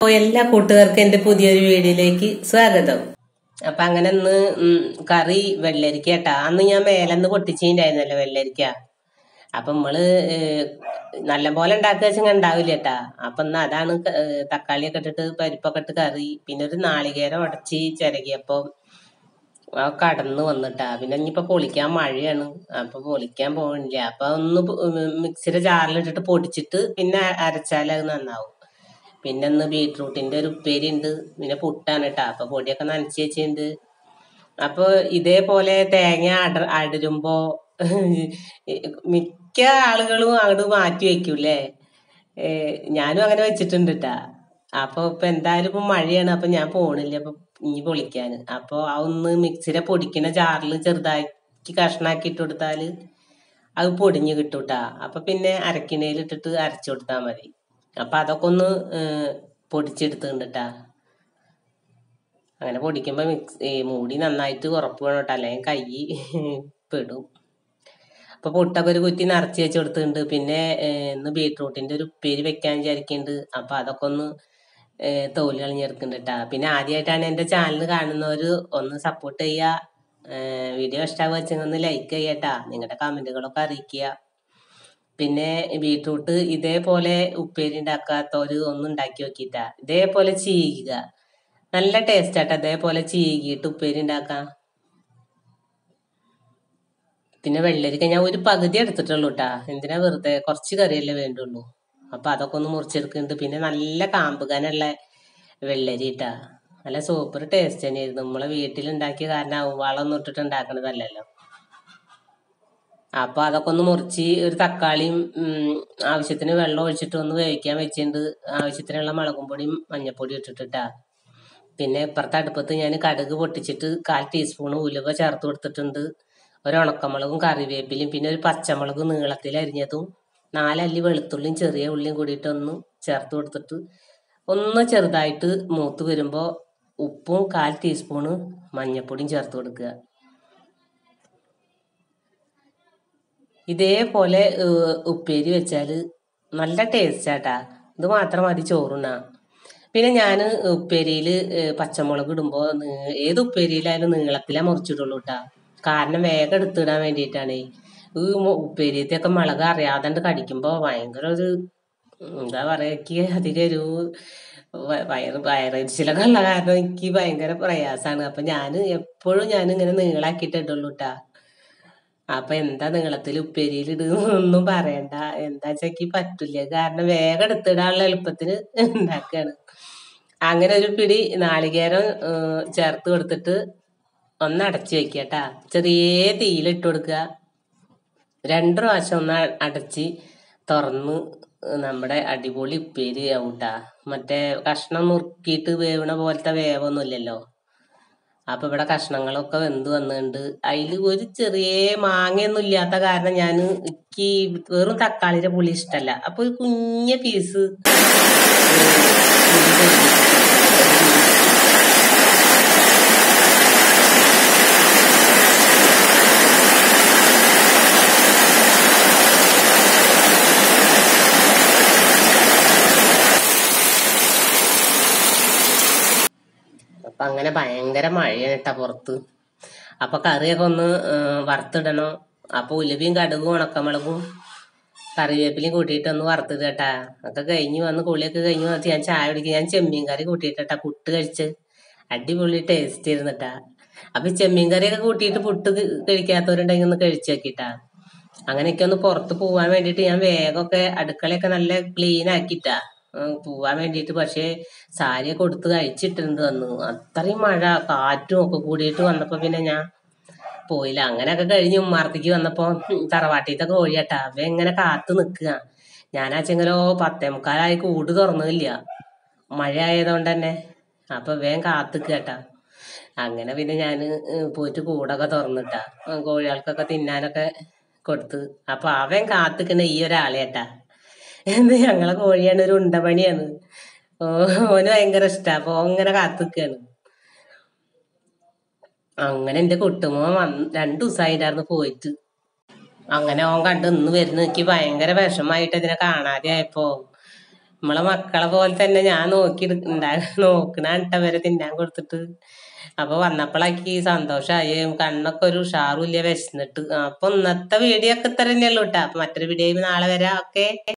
അപ്പോൾ എല്ലാ കൂട്ടുകാർക്കും എൻ്റെ പുതിയൊരു വീഡിയോയിലേക്ക് സ്വാഗതം അപ്പൊ അങ്ങനെ ഇന്ന് ഉം, കറി വെള്ളരിക്ക കേട്ടാ അന്ന് ഞാൻ മേലെന്ന് പൊട്ടിച്ചിട്ടുണ്ടായിരുന്നല്ലോ വെള്ളരിക്ക അപ്പൊ നമ്മള് ഏഹ്, നല്ലപോലെ ഉണ്ടാക്കുക വെച്ചാൽ ഉണ്ടാവില്ല കേട്ടാ അപ്പൊ ഇന്ന് അതാണ് ക- ഏഹ്, തക്കാളിയൊക്കെ ഇട്ടിട്ട് പരിപ്പൊക്കെ ഇട്ട് കറി പിന്നെ ഒരു നാളികേരം ഉടച്ച് ചിരകിയപ്പോ ആ കടന്ന് വന്നിട്ടാ പിന്നെ ഇനിയിപ്പോ പൊളിക്കാൻ മഴയാണ് അപ്പൊ പൊളിക്കാൻ പോകണില്ല അപ്പൊ ഒന്ന് പൊ- ഉം മിക്സിയുടെ ജാറിലിട്ടിട്ട് പൊടിച്ചിട്ട് പിന്നെ അരച്ചാൽ അത് നന്നാവും പിന്നെ ഇന്ന് ബീട്രൂട്ടിന്റെ ഒരു ഉപ്പേരി ഉണ്ട് പിന്നെ പുട്ടാണ് കേട്ടാ അപ്പൊ പൊടിയൊക്കെ നനച്ച് വെച്ചിട്ടുണ്ട് അപ്പൊ ഇതേപോലെ തേങ്ങ അട അടരുമ്പോ മിക്ക ആളുകളും അങ്ങോട്ട് മാറ്റി വെക്കൂലേ ഏ, ഞാനും അങ്ങനെ വെച്ചിട്ടുണ്ട് ട്ടാ അപ്പൊ ഇപ്പൊ എന്തായാലും ഇപ്പൊ മഴയാണ് അപ്പൊ ഞാൻ പോണില്ല അപ്പൊ ഇനി പൊളിക്കാന് അപ്പൊ ആ ഒന്ന് മിക്സിയുടെ പൊടിക്കണ ജാറിൽ ചെറുതാക്കി കഷ്ണാക്കി ഇട്ട് കൊടുത്താല് അത് പൊടിഞ്ഞ് കിട്ടൂട്ടാ അപ്പൊ പിന്നെ അരക്കിണയിൽ ഇട്ടിട്ട് അരച്ചു കൊടുത്താൽ മതി അപ്പൊ അതൊക്കെ ഒന്ന് ഏഹ്, പൊടിച്ചെടുത്തുണ്ടിട്ടാ അങ്ങനെ പൊടിക്കുമ്പോ മിക്സ് ഈ മൂടി നന്നായിട്ട് ഉറപ്പ് വേണം കേട്ടോ അല്ലെങ്കിൽ കൈ പെടും അപ്പൊ പുട്ടൊക്കെ ഒരു കുറ്റി നിറച്ച് വെച്ച് കൊടുത്തിട്ടുണ്ട് പിന്നെ ഏഹ്, ഇന്ന് ബീട്രൂട്ടിന്റെ ഒരു ഉപ്പേരി വെക്കാൻ വിചാരിക്കുന്നുണ്ട് അപ്പൊ അതൊക്കെ ഒന്ന് ഏഹ്, തോല് കളഞ്ഞെടുക്കുന്നുണ്ട് കേട്ടാ പിന്നെ ആദ്യമായിട്ടാണ് എന്റെ ചാനൽ കാണുന്നവര് ഒന്ന് സപ്പോർട്ട് ചെയ്യുക ഏഹ്, വീഡിയോ ഇഷ്ടമാകുക വെച്ചാൽ ഒന്ന് ലൈക്ക് ചെയ്യട്ടാ നിങ്ങളുടെ കമന്റുകളൊക്കെ അറിയിക്കുക പിന്നെ ബീട്രൂട്ട് ഇതേപോലെ ഉപ്പേരി ഉണ്ടാക്കാത്തവര് ഒന്ന് ഉണ്ടാക്കി നോക്കിട്ടാ ഇതേപോലെ ചീകുക നല്ല ടേസ്റ്റ് ആട്ടോ അതേപോലെ ചീകിയിട്ട് ഉപ്പേരി ഉണ്ടാക്കാം പിന്നെ വെള്ളരിക്ക ഞാൻ ഒരു പകുതി എടുത്തിട്ടുള്ളൂ കേട്ടാ എന്തിനാ വെറുതെ കുറച്ച് കറിയല്ലേ വേണ്ടുള്ളൂ അപ്പൊ അതൊക്കെ ഒന്ന് മുറിച്ചെടുക്കുന്നുണ്ട് പിന്നെ നല്ല കാമ്പുകാനുള്ള വെള്ളരി ഇട്ടാ നല്ല സൂപ്പർ ടേസ്റ്റ് തന്നെയായിരുന്നു നമ്മളെ വീട്ടിലുണ്ടാക്കിയ കാരണം വളമൊന്നും ഇട്ടിട്ട് ഉണ്ടാക്കണതല്ലല്ലോ അപ്പൊ അതൊക്കെ ഒന്ന് മുറിച്ച് ഒരു തക്കാളിയും ഉം, ആവശ്യത്തിന് വെള്ളം ഒഴിച്ചിട്ട് ഒന്ന് വേവിക്കാൻ വെച്ചിട്ടുണ്ട് ആവശ്യത്തിനുള്ള മുളകും പൊടിയും മഞ്ഞപ്പൊടിയും ഇട്ടിട്ടാ പിന്നെ ഇപ്പുറത്തെ അടുപ്പത്ത് ഞാൻ കടുക് പൊട്ടിച്ചിട്ട് കാൽ ടീസ്പൂൺ ഉലുവ ചേർത്ത് കൊടുത്തിട്ടുണ്ട് ഒരു ഉണക്കമുളകും കറിവേപ്പിലയും പിന്നെ ഒരു പച്ചമുളക് നീളത്തിൽ അരിഞ്ഞതും നാലല്ലി വെളുത്തുള്ളിയും ചെറിയ ഉള്ളിയും കൂടിയിട്ട് ഒന്ന് ചേർത്ത് കൊടുത്തിട്ട് ഒന്ന് ചെറുതായിട്ട് മൂത്ത് വരുമ്പോൾ ഉപ്പും കാൽ ടീസ്പൂണ് മഞ്ഞപ്പൊടിയും ചേർത്ത് കൊടുക്കുക ഇതേപോലെ ഏഹ്, ഉപ്പേരി വെച്ചാൽ നല്ല ടേസ്റ്റ് ആട്ടാ ഇത് മാത്രം മതി ചോറുണ്ണാ പിന്നെ ഞാൻ ഉപ്പേരിയിൽ പച്ചമുളക് ഇടുമ്പോൾ ഏത് ഉപ്പേരിയിലായാലും നീളത്തിലാ മുറിച്ചിടുള്ളൂ കേട്ടാ കാരണം വേഗം എടുത്തിടാൻ വേണ്ടിയിട്ടാണ് ഈ മു- ഉപ്പേരിയത്തെയൊക്കെ മുളക് അറിയാതെ കടിക്കുമ്പോൾ ഭയങ്കര ഒരു ഉം, എന്താ പറയാ എനിക്ക് അധികം ഒരു വ- വയറ് വയറരിച്ചിലൊക്കെ ഉള്ള കാരണം എനിക്ക് ഭയങ്കര പ്രയാസമാണ് അപ്പൊ ഞാൻ എപ്പോഴും ഞാൻ ഇങ്ങനെ നീളാക്കിയിട്ട് ഇടുള്ളൂ കേട്ടാ അപ്പൊ എന്താ നീളത്തിൽ ഉപ്പേരിയിൽ ഇടുന്നൊന്നും പറയണ്ട എന്താ വെച്ചാ പറ്റില്ല കാരണം വേഗം എടുത്തിടാനുള്ള എളുപ്പത്തിന് ഉണ്ടാക്കുകയാണ് അങ്ങനെ ഒരു പിടി നാളികേരം ഏഹ്, ചേർത്ത് കൊടുത്തിട്ട് ഒന്ന് അടച്ചു വെക്കട്ടാ ചെറിയ തീയിലിട്ട് കൊടുക്കുക രണ്ടു പ്രാവശ്യം ഒന്ന് അ- അടച്ച് തുറന്ന് നമ്മുടെ അടിപൊളി ഉപ്പേരി ആവൂട്ടാ മറ്റേ കഷ്ണം നുറുക്കിയിട്ട് വേവണ പോലത്തെ വേവൊന്നുമില്ലല്ലോ അപ്പൊ ഇവിടെ കഷ്ണങ്ങളൊക്കെ വെന്ത് വന്നിട്ടുണ്ട് അതിൽ ഒരു ചെറിയ മാങ്ങയൊന്നും ഇല്ലാത്ത കാരണം ഞാൻ എനിക്ക് വെറും തക്കാളിയുടെ പുളി ഇഷ്ടല്ല അപ്പൊ ഒരു കുഞ്ഞ പീസ് അപ്പൊ അങ്ങനെ ഭയങ്കര മഴയാണ് കേട്ടാ പുറത്ത് അപ്പൊ കറിയൊക്കെ ഒന്ന് ഏഹ്, വറുത്തിടണം അപ്പൊ ഉലുവയും കടുകും ഉണക്കമുളകും കറിവേപ്പിലയും കൂട്ടിയിട്ട് ഒന്ന് വറുത്തിട്ട് കേട്ടാ ഒക്കെ കഴിഞ്ഞ് വന്ന് കുളിയൊക്കെ കഴിഞ്ഞ് വന്നിട്ട് ഞാൻ ചായ കുടിക്കും ഞാൻ ചെമ്മീൻ കറി കൂട്ടിയിട്ടാ പുട്ട് കഴിച്ച് അടിപൊളി ടേസ്റ്റ് ഇരുന്നിട്ടാ അപ്പൊ ഈ ചെമ്മീൻ കറിയൊക്കെ കൂട്ടിയിട്ട് പുട്ട് ക- കഴിക്കാത്തവരുണ്ടെങ്കിൽ ഒന്ന് കഴിച്ചു നോക്കിട്ടാ അങ്ങനെയൊക്കെ ഒന്ന് പുറത്ത് പോവാൻ വേണ്ടിയിട്ട് ഞാൻ വേഗമൊക്കെ അടുക്കളയൊക്കെ നല്ല ക്ലീൻ ആക്കിട്ടാ ഉം, പോവാൻ വേണ്ടിയിട്ട് പക്ഷേ സാരിയൊക്കെ കൊടുത്ത് കഴിച്ചിട്ടുണ്ട് വന്നു അത്രയും മഴ കാറ്റും ഒക്കെ കൂടിയിട്ട് വന്നപ്പോ പിന്നെ ഞാൻ പോയില്ല അങ്ങനെയൊക്കെ കഴിഞ്ഞ് ഉമ്മാർത്തേക്ക് വന്നപ്പോ ഉം, തറവാട്ടിലത്തെ കോഴിയാട്ടാ അവ എങ്ങനെ കാത്തു നിക്കുക ഞാനാച്ചെങ്കിലോ പത്തേ മുക്കാലായി കൂട് തുറന്നില്ല മഴ ആയതുകൊണ്ട് തന്നെ അപ്പൊ വേഗം കാത്തുക്കുക കേട്ടാ അങ്ങനെ പിന്നെ ഞാൻ പോയിട്ട് കൂടൊക്കെ തുറന്നിട്ടാ ഉം, കോഴികൾക്കൊക്കെ തിന്നാനൊക്കെ കൊടുത്ത് അപ്പൊ അവൻ കാത്തുക്കണ ഈ ഒരാളെട്ടാ എന്ത് ഞങ്ങളെ കോഴിയാണ് ഒരു ഉണ്ടപണിയാണ് ഓ, ഓന് ഭയങ്കര ഇഷ്ടാ അപ്പൊ ഓൻ ഇങ്ങനെ കാത്തുക്കാണ് അങ്ങനെ എന്റെ കുട്ടുമോൻ വന്ന് രണ്ടു ദിവസമായിട്ടായിരുന്നു പോയിട്ട് അങ്ങനെ ഓൻ കണ്ട് ഇന്ന് വരുന്ന എനിക്ക് ഭയങ്കര വിഷമായിട്ട് ഇതിനെ കാണാതെ ആയപ്പോ നമ്മളെ മക്കളെ പോലെ തന്നെ ഞാൻ നോക്കി ഉണ്ടാ നോക്കണ വരെ തിന്നാൻ കൊടുത്തിട്ട് അപ്പൊ വന്നപ്പോഴാക്കി സന്തോഷമായി കണ്ണൊക്കെ ഒരു ഉഷാറുമില്ല വിശന്നിട്ട് അപ്പൊ ഇന്നത്തെ വീഡിയോ ഒക്കെ ഇത്ര തന്നെയുള്ളൂ കേട്ടോ അപ്പൊ മറ്റൊരു വീഡിയോ നാളെ വരാം ഓക്കെ